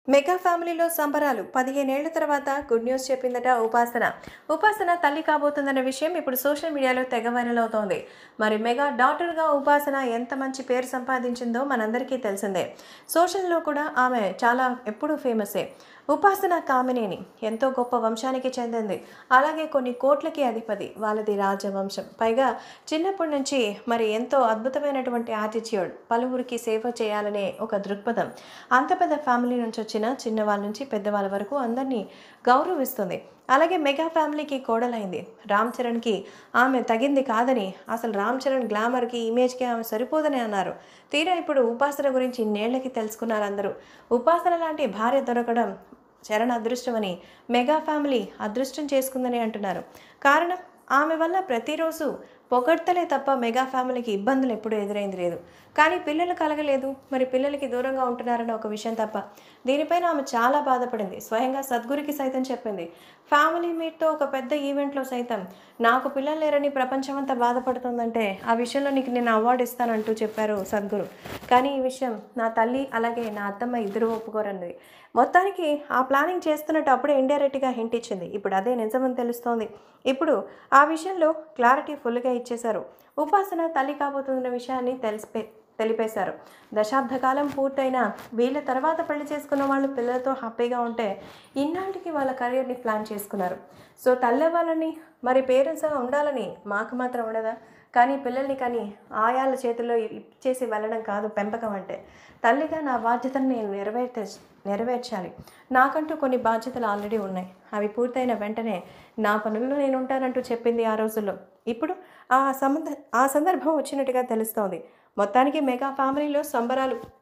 mega ఫ్యామిలీలో సంబరాలు పదిహేనేళ్ల తర్వాత గుడ్ న్యూస్ చెప్పిందట ఉపాసన ఉపాసన తల్లి కాబోతుందన్న విషయం ఇప్పుడు సోషల్ మీడియాలో తెగ వైరల్ అవుతోంది మరి మెగా డాటర్గా ఉపాసన ఎంత మంచి పేరు సంపాదించిందో మనందరికీ తెలిసిందే సోషల్లో కూడా ఆమె చాలా ఎప్పుడూ ఫేమసే ఉపాసన కామినేని ఎంతో గొప్ప వంశానికి చెందింది అలాగే కొన్ని కోట్లకి అధిపతి వాళ్ళది రాజవంశం పైగా చిన్నప్పటి నుంచి మరి ఎంతో అద్భుతమైనటువంటి యాటిట్యూడ్ పలువురికి సేవ చేయాలనే ఒక దృక్పథం అంత పెద్ద ఫ్యామిలీ నుంచి వచ్చిన చిన్నవాళ్ళ నుంచి పెద్దవాళ్ళ వరకు అందరినీ గౌరవిస్తుంది అలాగే మెగా ఫ్యామిలీకి కోడలైంది రామ్ చరణ్కి ఆమె తగింది కాదని అసలు రామ్ చరణ్ గ్లామర్కి ఇమేజ్కి ఆమె సరిపోదని అన్నారు తీరా ఇప్పుడు ఉపాసన గురించి ఇన్నేళ్లకి తెలుసుకున్నారు అందరూ ఉపాసన లాంటి భార్య దొరకడం చరణ్ అదృష్టమని మెగా ఫ్యామిలీ అదృష్టం చేసుకుందని అంటున్నారు కారణం ఆమె వల్ల ప్రతిరోజు పొగడ్తలే తప్ప మెగా ఫ్యామిలీకి ఇబ్బందులు ఎప్పుడూ ఎదురైంది లేదు కానీ పిల్లలు కలగలేదు మరి పిల్లలకి దూరంగా ఉంటున్నారన్న ఒక విషయం తప్ప దీనిపైన ఆమె చాలా బాధపడింది స్వయంగా సద్గురికి సైతం చెప్పింది ఫ్యామిలీ మీట్తో ఒక పెద్ద ఈవెంట్లో సైతం నాకు పిల్లలు లేరని ప్రపంచమంతా బాధపడుతుందంటే ఆ విషయంలో నీకు నేను అవార్డు ఇస్తానంటూ చెప్పారు సద్గురు కానీ ఈ విషయం నా తల్లి అలాగే నా అత్తమ్మ ఇద్దరు ఒప్పుకోరన్నది మొత్తానికి ఆ ప్లానింగ్ చేస్తున్నట్టు అప్పుడే ఇండైరెక్ట్గా హింట్ ఇచ్చింది ఇప్పుడు అదే నిజమని తెలుస్తోంది ఇప్పుడు ఆ విషయంలో క్లారిటీ ఫుల్గా ఇచ్చేశారు ఉపాసన తల్లి కాబోతున్న విషయాన్ని తెలిసిపే తెలిపేశారు దశాబ్ద కాలం పూర్తయిన వీళ్ళ తర్వాత పెళ్లి చేసుకున్న వాళ్ళు పిల్లలతో హ్యాపీగా ఉంటే ఇన్నాళ్ళకి వాళ్ళ కెరీర్ని ప్లాన్ చేసుకున్నారు సో తల్లి వాళ్ళని మరి పేరెంట్స్గా ఉండాలని మాకు మాత్రం ఉండదా కానీ పిల్లల్ని కానీ ఆయాల చేతుల్లో ఇచ్చేసి వెళ్ళడం కాదు పెంపకం అంటే తల్లిగా నా బాధ్యతను నేను నెరవేర్చ నెరవేర్చాలి నాకంటూ కొన్ని బాధ్యతలు ఆల్రెడీ ఉన్నాయి అవి పూర్తయిన వెంటనే నా పనుల్లో నేను ఉంటానంటూ చెప్పింది ఆ రోజుల్లో ఇప్పుడు ఆ సంబంధ ఆ సందర్భం వచ్చినట్టుగా తెలుస్తోంది మొత్తానికి మెగా ఫ్యామిలీలో సంబరాలు